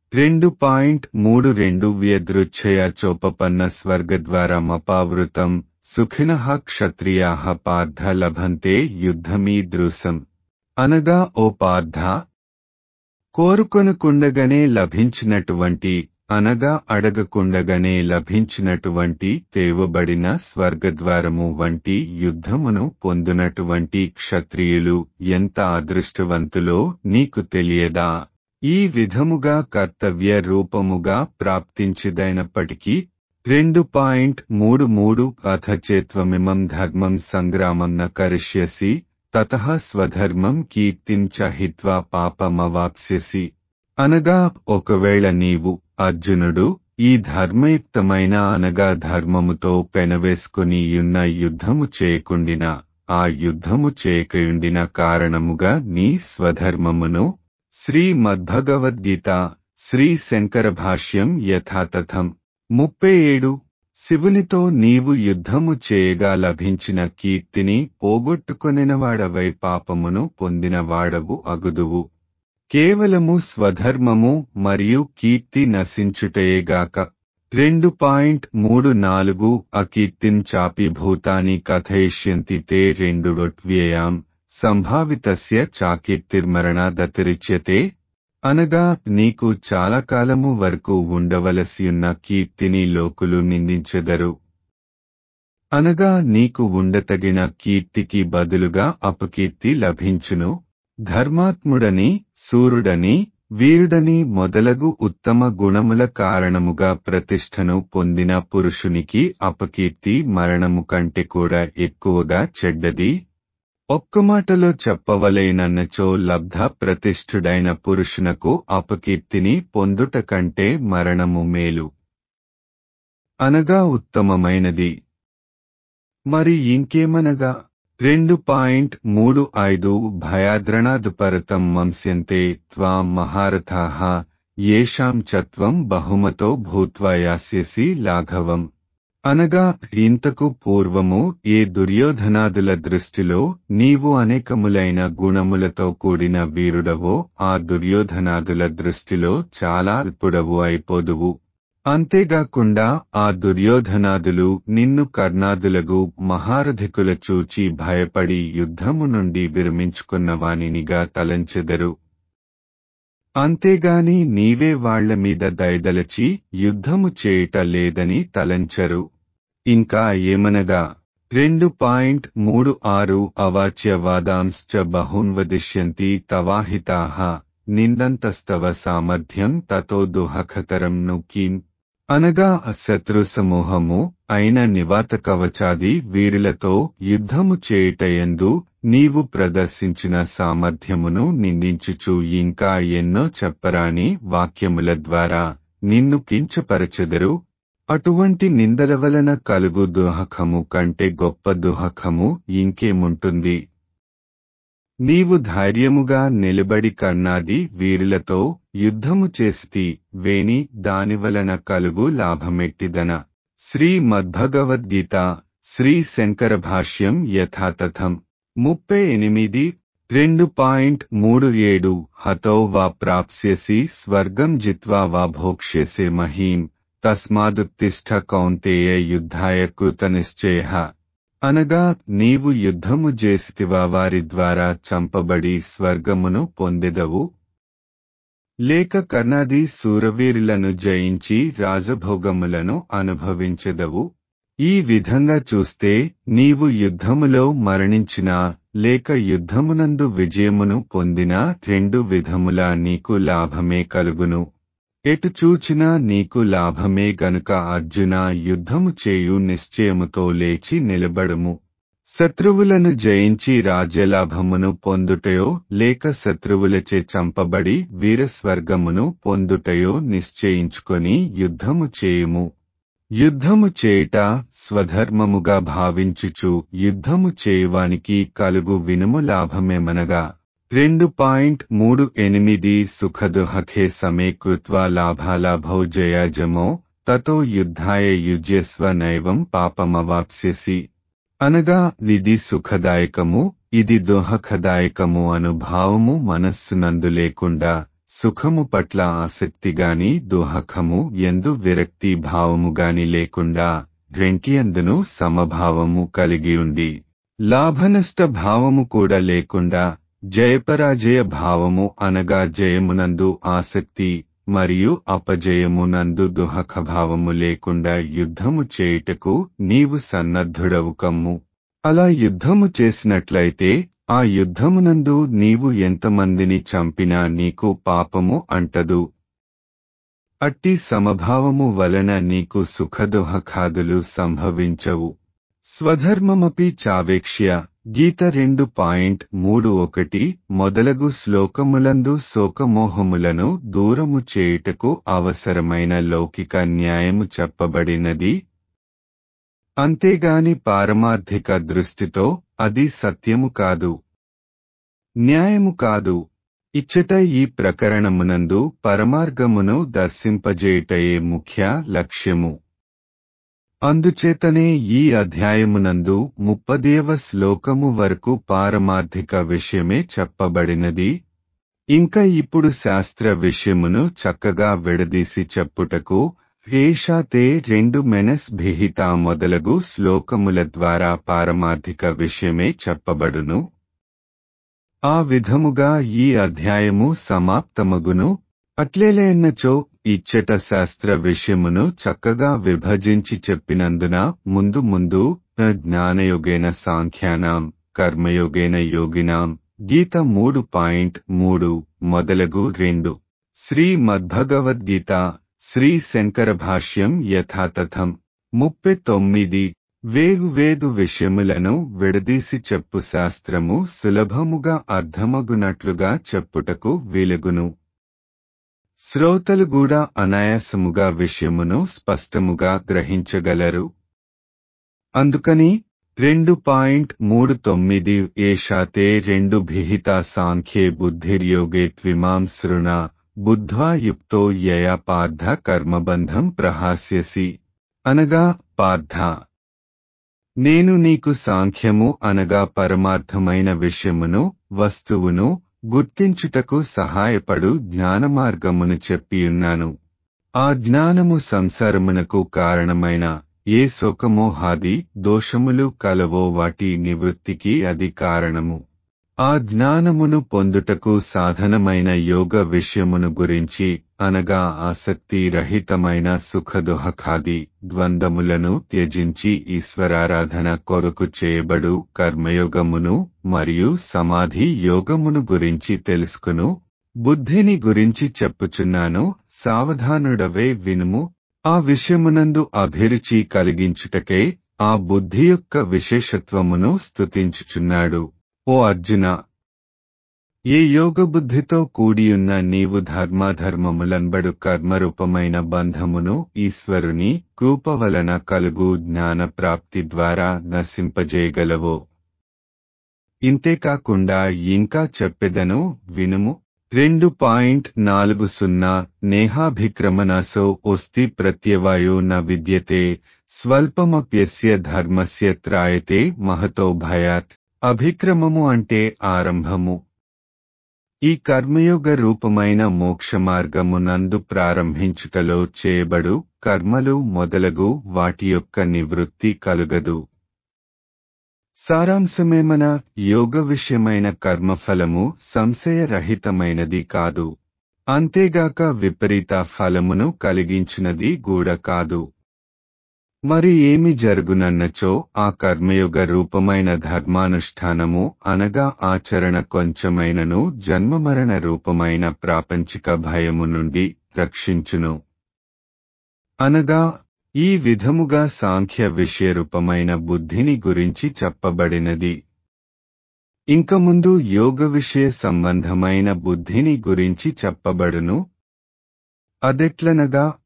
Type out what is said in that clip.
రెండు పాయింట్ మూడు రెండు వ్యదృచ్ఛయ చోపపన్న స్వర్గద్వారమపావృతం సుఖినః క్షత్రియాః పార్థ లభంతే యుద్ధమీదృశం అనగా ఓ పార్థ కోరుకొనుకుండగనే లభించినటువంటి అనగా అడగకుండగనే లభించినటువంటి తేవబడిన స్వర్గద్వారము వంటి యుద్ధమును పొందునటువంటి క్షత్రియులు ఎంత అదృష్టవంతులో నీకు తెలియదా ఈ విధముగా కర్తవ్య రూపముగా ప్రాప్తించిదైనప్పటికీ రెండు పాయింట్ మూడు మూడు అథ చేత్వమిమం ధర్మం సంగ్రామం న కరిష్యసి తత స్వధర్మం కీర్తిం చ హిత్వా పాపమవాప్స్యసి అనగా ఒకవేళ నీవు అర్జునుడు ఈ ధర్మయుక్తమైన అనగా ధర్మముతో పెనవేసుకుని యున్న యుద్ధము చేయకుండిన ఆ యుద్ధము చేయకయుండిన కారణముగా నీ స్వధర్మమును శ్రీ మద్భగవద్గీత శ్రీ శంకర భాష్యం యథాతథం ముప్పై ఏడు శివునితో నీవు యుద్ధము చేయగా లభించిన కీర్తిని పోగొట్టుకొనినవాడవై పాపమును పొందినవాడవు అగుదువు కేవలము స్వధర్మము మరియు కీర్తి నశించుటయేగాక రెండు పాయింట్ మూడు నాలుగు అకీర్తిం చాపి భూతాని కథయిష్యంతి తే రెండు వ్యయాం సంభావితస్య చాకీర్తిర్మరణాదతిరిచ్యతే అనగా నీకు చాలా కాలము వరకు ఉండవలసియున్న కీర్తిని లోకులు నిందించెదరు అనగా నీకు ఉండతగిన కీర్తికి బదులుగా అపకీర్తి లభించును ధర్మాత్ముడని సూర్యుడని వీరుడని మొదలగు ఉత్తమ గుణముల కారణముగా ప్రతిష్టను పొందిన పురుషునికి అపకీర్తి మరణము కంటే కూడా ఎక్కువగా చెడ్డది ఒక్క మాటలో చెప్పవలైనన్నచో లబ్ధ ప్రతిష్ఠుడైన పురుషునకు అపకీర్తిని పొందుట కంటే మరణము మేలు అనగా ఉత్తమమైనది మరి ఇంకేమనగా రెండు పాయింట్ మూడు ఐదు భయాద్రణాదుపరతం మంస్యంతే త్వాం మహారథాః ఏషాం చత్వం బహుమతో భూత్వా యాస్యసి లాఘవం అనగా ఇంతకు పూర్వము ఏ దుర్యోధనాదుల దృష్టిలో నీవు అనేకములైన గుణములతో కూడిన వీరుడవో ఆ దుర్యోధనాదుల దృష్టిలో చాలా అల్పుడవు అయిపోదువు అంతేగాకుండా ఆ దుర్యోధనాదులు నిన్ను కర్ణాదులగు మహారథికుల చూచి భయపడి యుద్ధము నుండి విరమించుకున్న వానినిగా తలంచెదరు అంతేగాని నీవే వాళ్ల మీద దయదలచి యుద్ధము చేయుట లేదని తలంచరు ఇంకా ఏమనగా రెండు పాయింట్ మూడు ఆరు అవాచ్యవాదాంశ్చ బహూన్వదిష్యంతి తవాహితాః నిందంతస్తవ సామర్థ్యం తతో దుహఖతరం ను కిం అనగా శత్రు సమూహము అయిన నివాత కవచాది వీరులతో యుద్ధము చేయుటయందు నీవు ప్రదర్శించిన సామర్థ్యమును నిందించుచు ఇంకా ఎన్నో చెప్పరాని వాక్యముల ద్వారా నిన్ను కించపరచెదరు అటువంటి నిందల వలన కలుగు దుహకము కంటే గొప్ప దుహకము ఇంకేముంటుంది నీవు ధైర్యముగా నిలబడి కర్ణాది వీరులతో యుద్ధము చేస్తి వేని దానివలన కలుగు లాభమెట్టిదన శ్రీ మద్భగవద్గీత శ్రీ శంకర భాష్యం యథాతథం ముప్పై ఎనిమిది రెండు పాయింట్ మూడు ఏడు హతో వా ప్రాప్స్యసి స్వర్గం జిత్వా వా భోక్ష్యసే మహీం తస్మాదుత్తిష్ట కౌంతేయ యుద్ధాయ కృతనిశ్చయ అనగా నీవు యుద్ధము చేసితివా వారి ద్వారా చంపబడి స్వర్గమును పొందెదవు లేక కర్ణాది సూరవీరులను జయించి రాజభోగములను అనుభవించెదవు ఈ విధంగా చూస్తే నీవు యుద్ధములో మరణించినా లేక యుద్ధమునందు విజయమును పొందినా రెండు విధములా నీకు లాభమే కలుగును ఎటు చూచినా నీకు లాభమే గనుక అర్జున యుద్ధము చేయు నిశ్చయముతో లేచి నిలబడుము శత్రువులను జయించి రాజ్యలాభమును పొందుటయో లేక శత్రువులచే చంపబడి వీరస్వర్గమును పొందుటయో నిశ్చయించుకొని యుద్ధము చేయుము యుద్ధము చేయుట స్వధర్మముగా భావించుచు యుద్ధము చేయువానికి కలుగు వినుము లాభమేమనగా రెండు పాయింట్ మూడు ఎనిమిది సుఖదుహఖే సమే కృత్వా లాభాలాభౌ జయాజమో తతో యుద్ధాయ యుజ్యస్వ నైవం పాపమవాప్స్యసి అనగా ఇది సుఖదాయకము ఇది దుహఖదాయకము అనుభావము మనస్సునందు లేకుండా సుఖము పట్ల ఆసక్తిగాని దుహఖము ఎందు విరక్తి భావముగాని లేకుండా రెంటియందును సమభావము కలిగి ఉండి లాభనష్ట భావము కూడా లేకుండా జయపరాజయ భావము అనగా జయమునందు ఆసక్తి మరియు అపజయమునందు దుహఖ భావము లేకుండా యుద్ధము చేయుటకు నీవు సన్నద్ధుడవు కమ్ము అలా యుద్ధము చేసినట్లయితే ఆ యుద్ధమునందు నీవు ఎంతమందిని చంపినా నీకు పాపము అంటదు అట్టి సమభావము వలన నీకు సుఖదుహఖాదులు సంభవించవు స్వధర్మమపి చావేక్ష్య గీత రెండు పాయింట్ మూడు ఒకటి మొదలగు శ్లోకములందు శోకమోహములను దూరము చేయుటకు అవసరమైన లౌకిక న్యాయము చెప్పబడినది అంతేగాని పారమార్థిక దృష్టితో అది సత్యము కాదు న్యాయము కాదు ఇచ్చట ఈ ప్రకరణమునందు పరమార్గమును దర్శింపజేయుటయే ముఖ్య లక్ష్యము అందుచేతనే ఈ అధ్యాయమునందు ముప్పదేవ శ్లోకము వరకు పారమార్థిక విషయమే చెప్పబడినది ఇంకా ఇప్పుడు శాస్త్ర విషయమును చక్కగా విడదీసి చెప్పుటకు ఏషాతే రెండు మెనస్ భిహిత మొదలగు శ్లోకముల ద్వారా పారమార్థిక విషయమే చెప్పబడును ఆ విధముగా ఈ అధ్యాయము సమాప్తమగును అట్లేలేన్నచో ఇచ్చట శాస్త్ర విషయమును చక్కగా విభజించి చెప్పినందున ముందు ముందు జ్ఞానయోగేన సాంఖ్యానాం కర్మయోగేన యోగినాం గీత మూడు పాయింట్ మూడు మొదలగు రెండు శ్రీ మద్భగవద్గీత శ్రీ శంకర భాష్యం యథాతథం ముప్పై తొమ్మిది వేగు వేగు విషయములను విడదీసి చెప్పు శాస్త్రము సులభముగా అర్థమగునట్లుగా చెప్పుటకు వీలుగును శ్రోతలు కూడా అనాయాసముగా విషయమును స్పష్టముగా గ్రహించగలరు అందుకని రెండు పాయింట్ మూడు తొమ్మిది ఏషాతే రెండు భిహిత సాంఖ్యే బుద్ధిర్యోగే త్విమాం శృణ బుద్ధ్వా యుక్తో యయా పార్థ కర్మబంధం ప్రహాస్యసి అనగా పార్థ నేను నీకు సాంఖ్యము అనగా పరమార్థమైన విషయమును వస్తువును గుర్తించుటకు సహాయపడు జ్ఞానమార్గమును చెప్పియున్నాను ఆ జ్ఞానము సంసారమునకు కారణమైన ఏ శోకమోహాది దోషములు కలవో వాటి నివృత్తికి అది కారణము ఆ జ్ఞానమును పొందుటకు సాధనమైన యోగ విషయమును గురించి అనగా ఆసక్తి రహితమైన సుఖదుహఖాది ద్వంద్వములను త్యజించి ఈశ్వరారాధన కొరకు చేయబడు కర్మయోగమును మరియు సమాధి యోగమును గురించి తెలుసుకును బుద్ధిని గురించి చెప్పుచున్నాను సావధానుడవే వినుము ఆ విషయమునందు అభిరుచి కలిగించుటకే ఆ బుద్ధి యొక్క విశేషత్వమును స్తుతించుచున్నాడు ఓ అర్జున ఏ యోగ బుద్ధితో కూడియున్న నీవు ధర్మాధర్మములంబడు కర్మరూపమైన బంధమును ఈశ్వరుని కూప వలన కలుగు జ్ఞాన ప్రాప్తి ద్వారా నశింపజేయగలవో ఇంతేకాకుండా ఇంకా చెప్పెదను వినుము రెండు పాయింట్ నాలుగు సున్నా నేహాభిక్రమణసో ఒస్తి ప్రత్యవాయో న విద్యతే స్వల్పమప్యస్య ధర్మస్య త్రాయతే మహతో భయాత్ అభిక్రమము అంటే ఆరంభము ఈ కర్మయోగ రూపమైన మోక్ష మార్గమునందు ప్రారంభించుటలో చేయబడు కర్మలు మొదలగు వాటి యొక్క నివృత్తి కలుగదు సారాంశమేమన యోగ విషయమైన కర్మఫలము సంశయరహితమైనది కాదు అంతేగాక విపరీత ఫలమును కలిగించినది గూడ కాదు మరి ఏమి జరుగునన్నచో ఆ కర్మయోగ రూపమైన ధర్మానుష్ఠానము అనగా ఆచరణ కొంచెమైనను జన్మమరణ రూపమైన ప్రాపంచిక భయము నుండి రక్షించును అనగా ఈ విధముగా సాంఖ్య విషయరూపమైన బుద్ధిని గురించి చెప్పబడినది ఇంక ముందు యోగ విషయ సంబంధమైన బుద్ధిని గురించి చెప్పబడును అదెట్లనగా